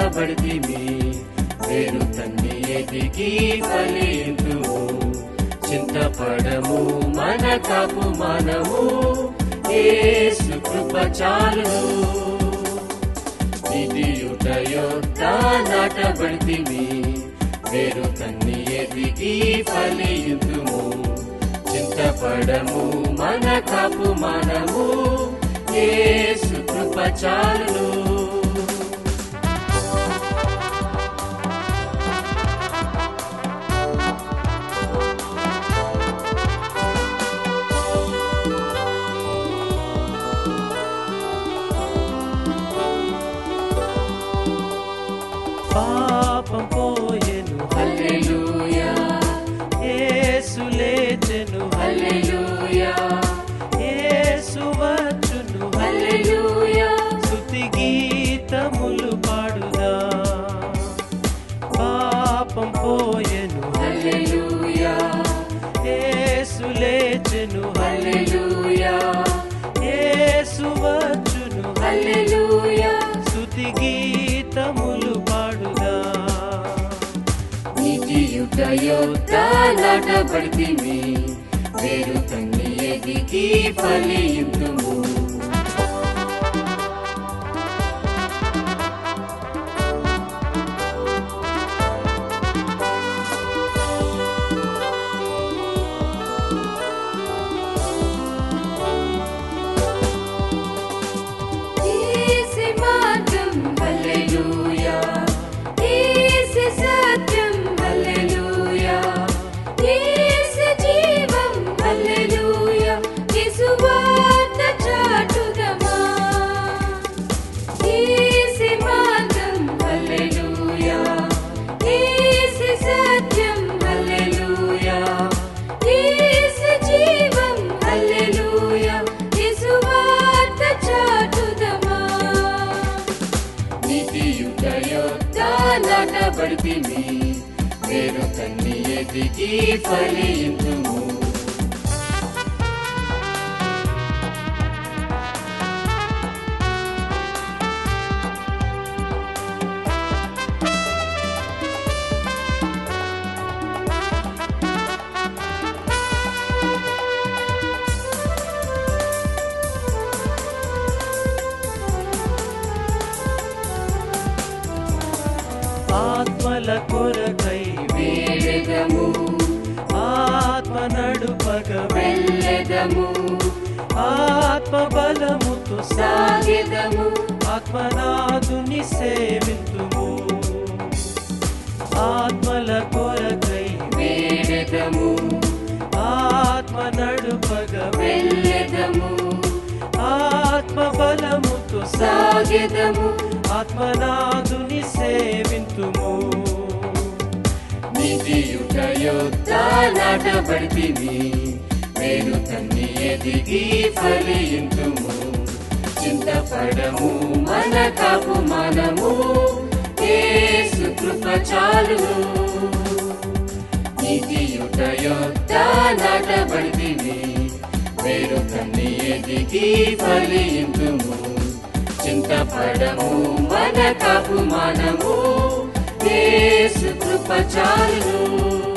నాటబడితిమి వేరు తన్ని ఎదిగి ఫలింతుము చింతపడము మన కాపు మనము యేసు కృప చాలును నిధియుట యొద్ద నాటబడితిమి వేరు తన్ని ఎదిగి ఫలియుతుము చింతపడము మన కాపు మనము యేసు కృప చాలును పాపం పోయెను హల్లెలూయా యేసు లేచెను హల్లెలూయా యేసు వచ్చును హల్లెలూయా స్తుతి గీతములు పాడుదా పాపం పోయెను హల్లెలూయా యేసు లేచెను హల్లెలూయా యేసు వచ్చును హల్లెలూయా స్తుతి గీతములు పాడుదా నీతియుత యొద్ద నాటబడితిమి వేరు తన్ని ఎదిగి ఫలియుతుము యేసు మార్గం హల్లెలూయా యేసు సత్యం హల్లెలూయా యేసు జీవం హల్లెలూయా యేసు వార్త చాటుదమా యేసు మార్గం హల్లెలూయా యేసు సత్యం హల్లెలూయా యేసు జీవం హల్లెలూయా యేసు వార్త చాటుదమా నీతియుత యొద్ద నాటబడితిమి వేరు తన్ని ఎదిగి ఫలియుతుము ఆత్మల కొరకై వేడెదము ఆత్మ నడుపగ వెళ్ళెదము ఆత్మ బలముతో సాగెదము ఆత్మనాథుని సేవింతుము ఆత్మల కొరకై వేడెదము ఆత్మ నడుపగ వెళ్ళెదము ఆత్మ బలముతో సాగెదము ఆత్మనాథుని సేవింతుము నీతియుత యొద్ద నాటబడితిమి వేరు తన్ని ఎదిగి ఫలియుతుము చింతపడము మన కాపు మనము యేసు కృప చాలును నీతియుత యొద్ద నాటబడితిమి వేరు తన్ని ఎదిగి ఫలియుతుము చింతపడము మన కాపు మనము యేసు కృప చాలును